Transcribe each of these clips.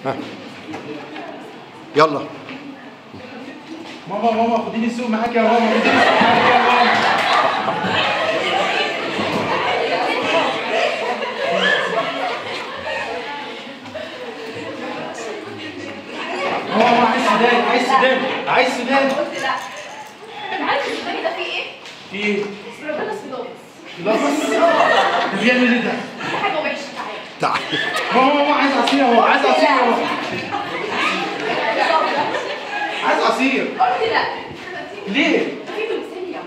يلا ماما ماما خديني السوق معاك يا ماما خديني السوق معاك يا ماما ماما عايز سوداني عايز سوداني عايز سوداني قلت لا انا عارف الثاني ده فيه ايه؟ في ايه؟ سبرادانس فيدوس خلاص ده بيعمل ايه ده؟ دي حاجه وحشه تعالى تعال ماما ماما عايز عصير اهو عايز عصير اهو عايز عصير قلت لا ليه؟ ده فيه تمثيليه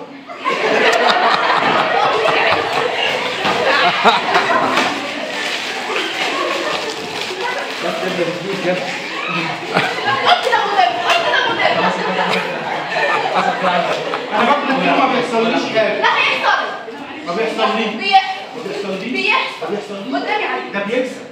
بس ده بتجيب كده قلت ده مدرب قلت ده مدرب انا باكل الكلام ما بيحصليش حاجه لا هيحصل ما بيحصليش بيحصل ما بيحصليش بيحصل ما بيحصليش قدامي عليك ده بيكسب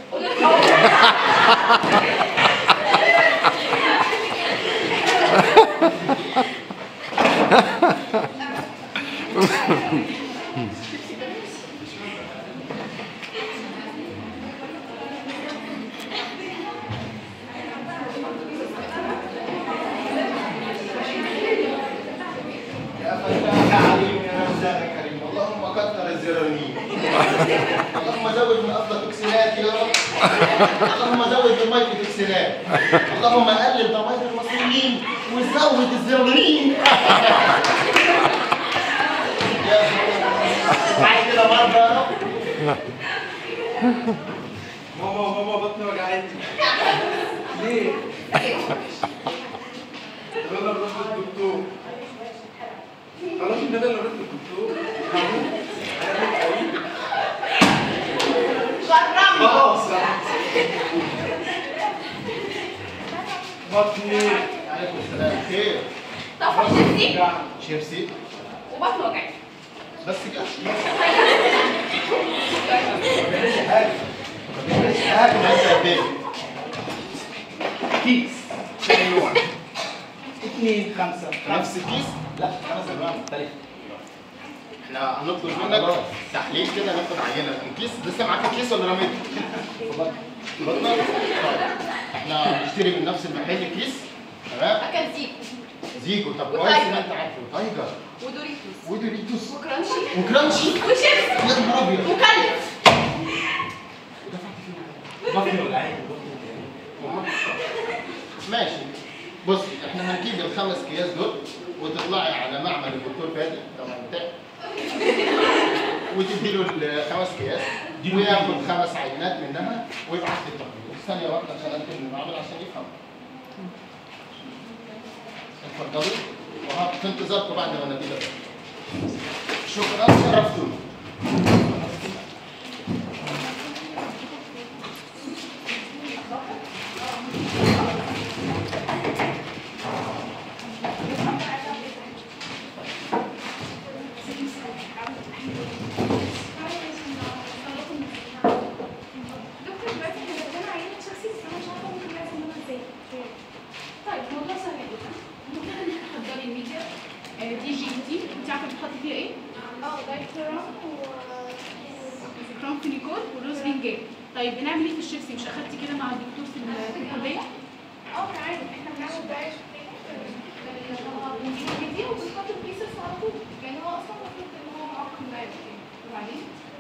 يا فتاح يا عليم يا رمزان يا كريم اللهم كثر الزرانين اللهم زود من افضل توكسينات يا رب اللهم زود من ميه توكسينات اللهم قلل ضمائر المصريين وزود الزرانين يا رب. معايا كده برضه يا رب ماما ماما بطني وجعتني ليه؟ طب انا رحت للدكتور خلاص ان انا اللي رحت للدكتور غرمني خلاص بطني عليكم السلام خير طب شفتي شيبسي وبطني وجعتني بس كده ماليش حاجه ماليش حاجه بس قد ايه كيس ايوه اثنين خمسه نفس الكيس لا خمس انواع مختلفه احنا هنطلب منك تحليل كده ناخد عينه الكيس لسه معاك الكيس ولا رميته؟ بطنك طيب احنا هنشتري من نفس المحل كيس تمام اكل زيكو زيكو طب كويس وتايجر. ان انت عارفه تايجر ودوريتوس ودوريتوس وكرانشي وكرانشي وشيبس يا نهار ابيض مكلف بطني وجعتني ماشي بصي احنا هنجيب الخمس اكياس دول وتطلعي على معمل الدكتور فادي طبعا بتاعي وتدي له الخمس اكياس وياخد خمس عينات منها ويبعت لي التقرير ثانيه واحده عشان انتم المعمل عشان يفهم اتفضلوا وهات في انتظاركم بعد ما النتيجه تطلع. شكرا شرفتونا دكتور دلوقتي احنا بدأنا عينة شخصي بس انا مش عارفة ممكن نعمل منها ازاي. طيب الموضوع سهل جدا ممكن انك تحضري الميديا آه، دي جي تي انت عارفه بتحطي فيها ايه؟ اه دايكتورام و كرونفينيكول وروزفينجال طيب بنعمل ايه في الشيبسي مش اخدتي كده مع الدكتور في ال- في الكليه؟ اه عارف احنا بنعمل دايت بنجيب الفيديو وبنحط البيسز على طول يعني هو اصلا المفروض ان هو معقم دايت وبعدين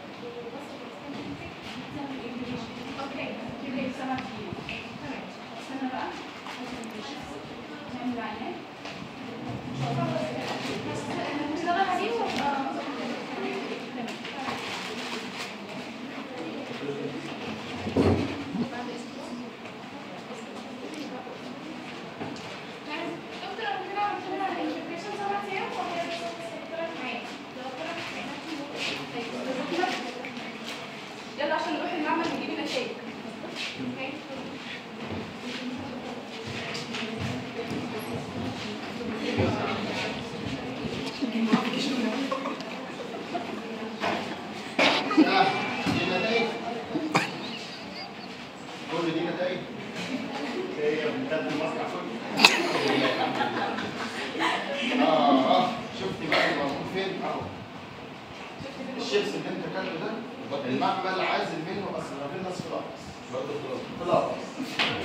اوكي كده سبع ايام تمام استنى بقى ناخد الشيبسي نعمل عينات ان شاء الله نشتغل عليه ولا تمام دكتور انا كده عملت لنا الانتجريشن سبع ايام ولا هي بس ثلاث معايا؟ لو ثلاث معايا يلا عشان نروح المعمل نجيب النتائج اوكي آه، دي نتائج كل دي نتائج ايه يا ابني خدت المصنع كله اه اه شفتي بقى الموجود فين اهو الشيبس اللي انت اكلته ده المعمل عازل منه اسرافينس فلاكس برضه فلاكس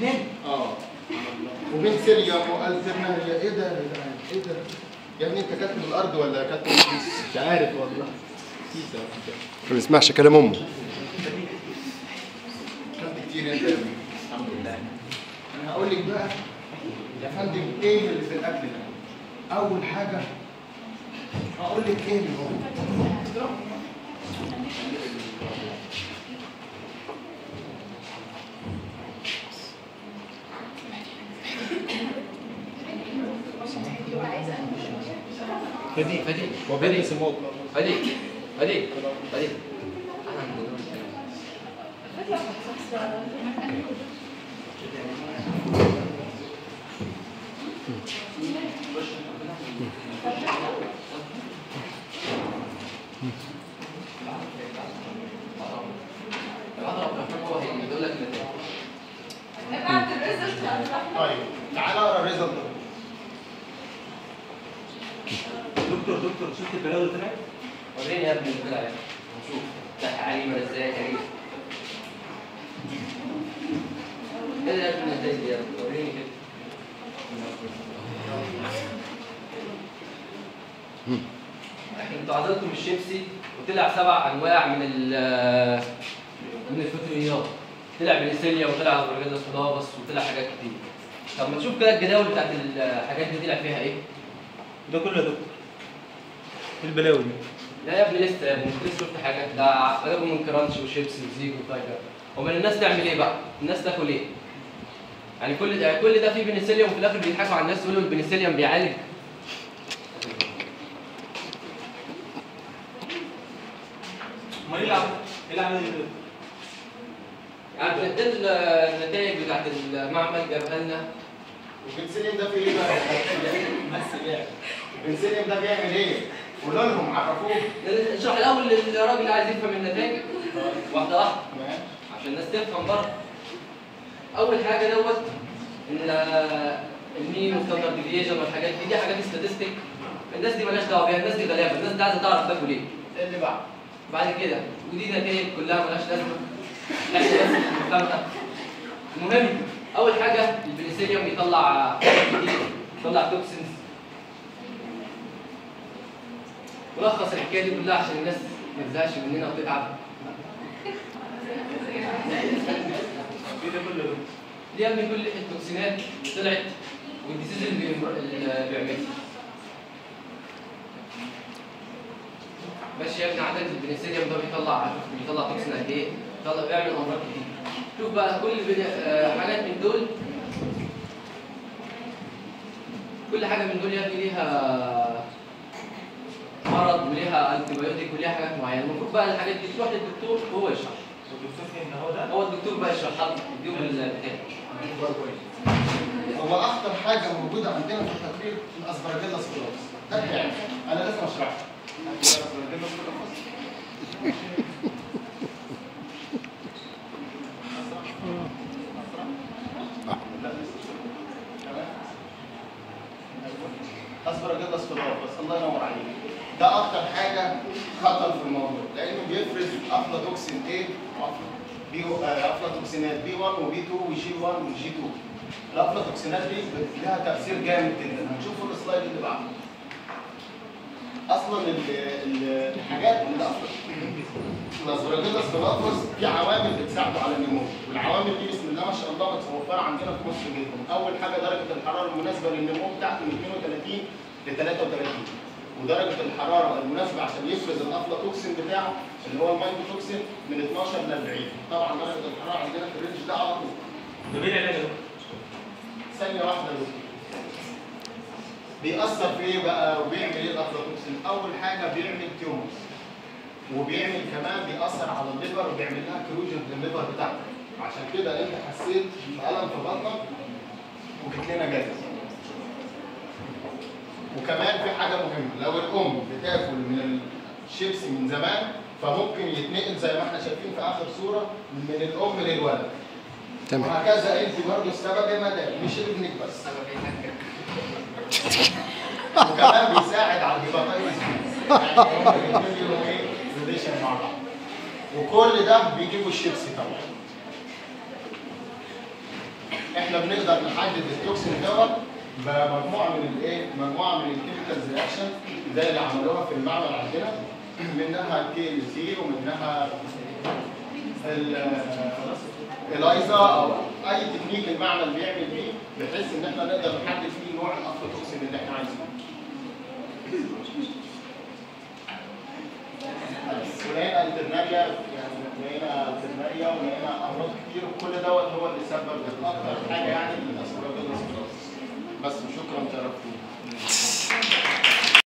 الاثنين اه وبين سيريوم والترناريا ايه ده يا جدعان ايه ده يا ابني انت كاتب من الارض ولا كاتب من الكيس مش عارف والله كيسه ما بيسمعش كلام امه كلت كتير انت يا ابني الحمد لله انا هقول لك بقى يا فندم ايه اللي في الاكل ده اول حاجه هقول لك ايه اللي هو فدي فدي وبين سموك فدي فدي فدي انا من هو هيقول لك النتائج بعد الريزلت طيب تعالى اقرا الريزلت دكتور دكتور شفت البلاوي اللي طلعت؟ وريني يا ابني البتاع ده نشوف ده عليمة ازاي يا كريم ايه ده يا ابني النتائج دي يا ابني وريني كده انتوا عضلتوا من الشيبسي وطلع سبع انواع من ال من الفطريات طلع بنسيليا وطلع برجاز فلافس وطلع حاجات كتير طب ما تشوف كده الجداول بتاعت الحاجات دي طلع فيها ايه ده كله يا دكتور ايه البلاوي دي؟ لا يا ابني لسه يا ابني انت لسه شفت حاجات ده جابوا من كرانش وشيبسي وزيك وتايجر امال الناس تعمل ايه بقى؟ الناس تاكل ايه؟ يعني كل ده كل ده فيه بنسليوم وفي الاخر بيضحكوا على الناس يقولوا البنسليوم بيعالج امال ايه اللي عمل؟ ايه اللي عمل كده؟ يعني ده النتائج بتاعت المعمل جابها لنا والبنسلين ده في ايه بقى؟ بس يعني البنسلين ده بيعمل ايه؟ قولوا لهم عرفوه اشرح الاول للراجل اللي عايز يفهم النتائج واحده واحده ماشي عشان الناس تفهم برضه اول حاجه دوت ال- المين والستاندرد ديفيشن والحاجات دي دي حاجات ستاتستيك الناس دي مالهاش دعوه بيها الناس دي غلابه الناس دي عايزه تعرف تاكل ايه اللي بعد بعد كده ودي نتائج كلها مالهاش لازمه احنا بس نفهمها المهم اول حاجه البنسليوم بيطلع حاجات كتير بيطلع توكسينز ملخص الحكايه دي كلها عشان الناس ما تزهقش مننا وتتعب ايه ده كله يا دكتور؟ دي يا ابني كل التوكسينات اللي طلعت والديسيز اللي بيمر- اللي بيعملها ماشي يا ابني عندك البنسليوم ده بيطلع بيطلع توكسين قد ايه؟ بيطلع بيعمل امراض كتير شوف بقى كل بن- آه، حاجات من دول كل حاجه من دول يا ابني ليها مرض وليها انتي بايوتيك وليها حاجات معينه المفروض بقى الحاجات دي تروح للدكتور وهو يشرح والدكتور فين هو ده؟ هو الدكتور بقى يشرحها لك يديهم البتاع هو اخطر حاجه موجوده عندنا في التقرير الاسبراجيلاس فلوس ده بيعمل انا لازم اشرحها الأسبرجيلاس فلوس. لا، لسه. تمام. اسبراجيلاس فلوس الله ينور عليك ده اكتر حاجه خطر في الموضوع لانه بيفرز افلاتوكسين ايه بي آه، افلاتوكسينات بي 1 وبي 2 وجي 1 وجي 2 الافلاتوكسينات دي لها تاثير جامد جدا هنشوفوا السلايد اللي بعده اصلا ال- ال- الحاجات اللي الاسبراجيلاس فلافوس في عوامل بتساعده على النمو والعوامل دي بسم الله ما شاء الله متوفره عندنا في مصر جدا اول حاجه درجه الحراره المناسبه للنمو بتاعته من 32 ل 33 ودرجه الحراره المناسبه عشان يفرز الافلاتوكسين بتاعه اللي هو المايكوتوكسين من 12 ل 40 طبعا درجه الحراره عندنا في الرينج ده على طول ده مين العلاج يا دكتور؟ ثانية واحدة بس بيأثر في ايه بقى وبيعمل ايه الافلاتوكسين؟ أول حاجة بيعمل تيومرز وبيعمل كمان بيأثر على الليفر وبيعمل لها كروجن للليفر بتاعتك عشان كده انت حسيت بألم في بطنك وجيت لنا جاهز وكمان في حاجة مهمة لو الأم بتاكل من الشيبسي من زمان فممكن يتنقل زي ما احنا شايفين في آخر صورة من الأم للولد تمام وهكذا انت برضه السبب يا مدام مش ابنك بس وكمان بيساعد على الهيباتايتس يعني هم الاثنين ليهم ايه ريليشن مع بعض وكل ده بيجيبوا الشيبسي طبعا احنا بنقدر نحدد التوكسين دوت بمجموعه من الايه؟ مجموعه من الكيميكالز رياكشن زي اللي عملوها في المعمل عندنا منها كي ال سي ومنها ال- الايزا او اي تكنيك المعمل بيعمل بيه بحيث ان احنا نقدر نحدد فيه نوع الافلاتوكسين اللي احنا عايزينه. ولقينا الترناريا يعني لقينا الترناريا ولقينا امراض كتير وكل دوت هو اللي سبب اكتر حاجه يعني الاسبرجلوس بس وشكرا شرفتوني